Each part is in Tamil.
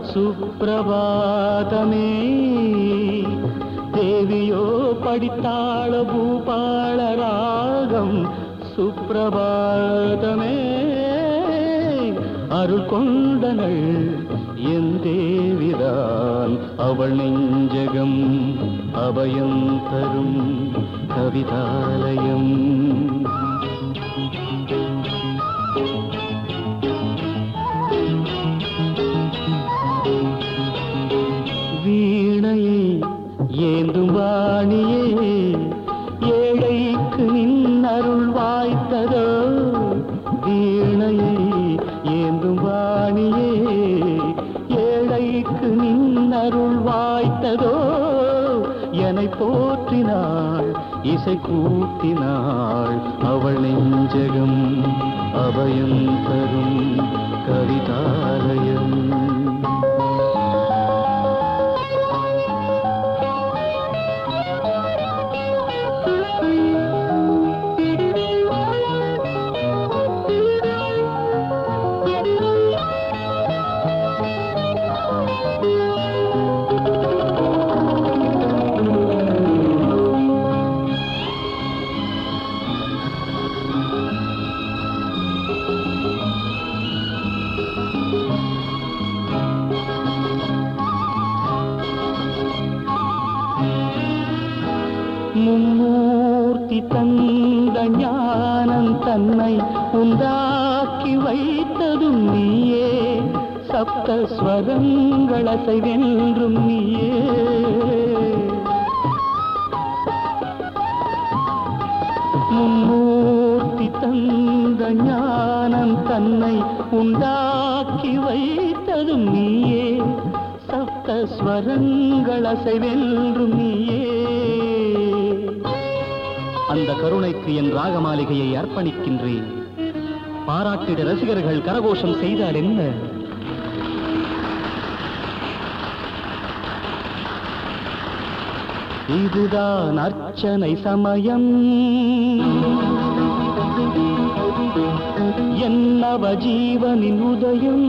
சுப்பிரபாதமே தேவியோ படித்தாள பூபாள ராகம் சுப்பிரபாதமே அருள் கொண்டனள் என் தேவிதான் அவள் நெஞ்சகம் அபயம் தரும் கவிதாலயம் வீணையை ஏந்தும் வாணியே ஏழைக்கு நின் அருள் வாய்த்ததோ வீணையை ஏந்தும் வாணியே ஏழைக்கு நின் அருள் வாய்த்ததோ என்னை போற்றினாள் இசை கூட்டினாள் அவள் நெஞ்சகம் அபயம் தரும் கவிதாலயம் மும்மூர்த்தி தந்த ஞானம் தன்னை உண்டாக்கி வைத்ததும் நீயே சப்த ஸ்வரங்கள் அசைவென்றும் நீயே மும்மூர்த்தி தந்த ஞானம் தன்னை உண்டாக்கி வைத்ததும் நீயே சப்த ஸ்வரங்கள் அசைவென்றும் நீயே அந்த கருணைக்கு என் ராகமாளிகையை அர்ப்பணிக்கின்றேன் பாராட்டிட ரசிகர்கள் கரகோஷம் செய்தால் என்ன இதுதான் அர்ச்சனை சமயம் என்னவ ஜீவனின் உதயம்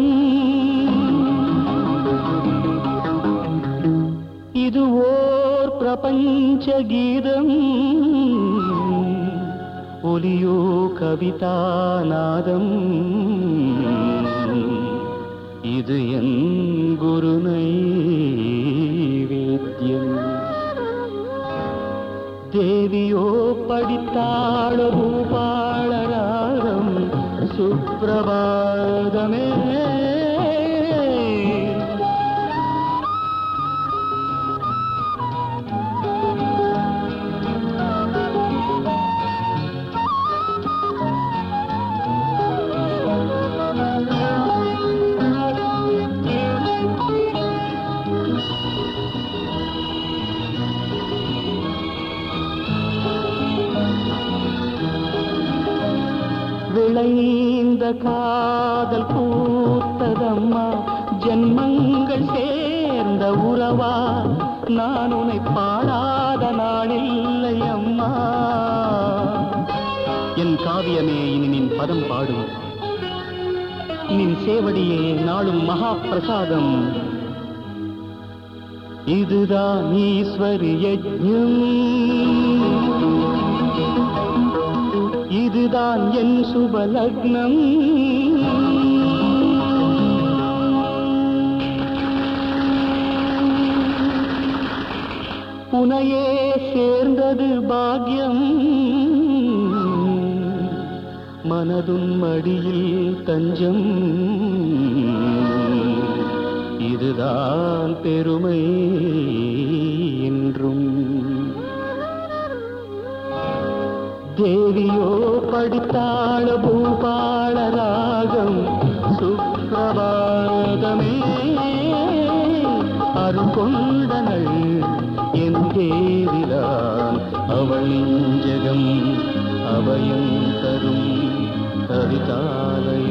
இது ஓர் பிரபஞ்ச கீதம் ஒலியோ கவிதாநாதம் இது என் குரு நைவேத்தியம் தேவியோ படித்தாள பூபாள ராகம் சுப்பிரபாதமே விளைந்த காதல் பூத்ததம்மா ஜென்மங்கள் சேர்ந்த உறவா நான் உன்னை பாடாத நாளில்லை அம்மா என் காவியமே இனி நின் பதம் பாடும் நின் சேவடியே நாளும் மகா பிரசாதம் இதுதான் ஈஸ்வரி யஜ்ஞம் இதுதான் என் சுப லக்னம் உனையே சேர்ந்தது பாக்யம் மனதுன் மடியில் தஞ்சம் இதுதான் பெருமை என்றும் தேவியோ படித்தாள பூபாள ராகம் சுப்பிரபாதமே அருங்கொண்டனள் என் தேவிதான் அவள் நெஞ்சகம் அபயம் தரும் கவிதாலயம்